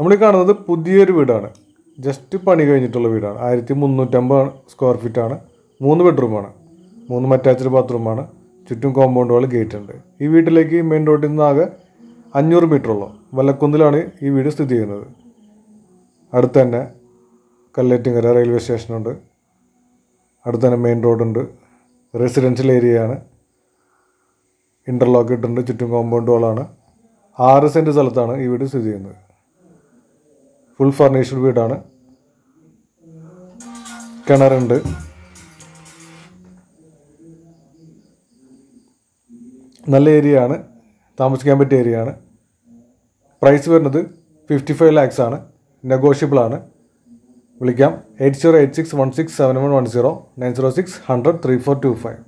നമ്മൾ ഈ കാണുന്നത് പുതിയൊരു വീടാണ് ജസ്റ്റ് പണി കഴിഞ്ഞിട്ടുള്ള വീടാണ് ആയിരത്തി മുന്നൂറ്റമ്പത് സ്ക്വയർ ഫീറ്റ് ആണ് മൂന്ന് ബെഡ്റൂമാണ് മൂന്ന് അറ്റാച്ച്ഡ് ബാത്റൂമാണ് ചുറ്റും കോമ്പൗണ്ട് വാൾ ഗേറ്റ് ഉണ്ട് ഈ വീട്ടിലേക്ക് മെയിൻ റോഡിൽ നിന്ന് ആകെ അഞ്ഞൂറ് മീറ്റർ ഉള്ളൂ വല്ലക്കുന്നിലാണ് ഈ വീട് സ്ഥിതി ചെയ്യുന്നത് അടുത്ത് തന്നെ കല്ലേറ്റിങ്കര റെയിൽവേ സ്റ്റേഷനുണ്ട് അടുത്ത് തന്നെ മെയിൻ റോഡുണ്ട് റെസിഡൻഷ്യൽ ഏരിയയാണ് ഇൻ്റർലോക്ക് ഇട്ടുണ്ട് ചുറ്റും കോമ്പൗണ്ട് വാളാണ് ആറ് സെൻറ്റ് സ്ഥലത്താണ് ഈ വീട് സ്ഥിതി ചെയ്യുന്നത് ഫുൾ ഫർണിഷ്ഡ് വീടാണ് കിണറുണ്ട് നല്ല ഏരിയ ആണ് താമസിക്കാൻ പറ്റിയ ഏരിയ ആണ് പ്രൈസ് വരുന്നത് ഫിഫ്റ്റി ഫൈവ് ലാക്സ് ആണ് നെഗോഷ്യബിൾ ആണ് വിളിക്കാം eight zero eight six one six seven one one zero nine zero six hundred three four two five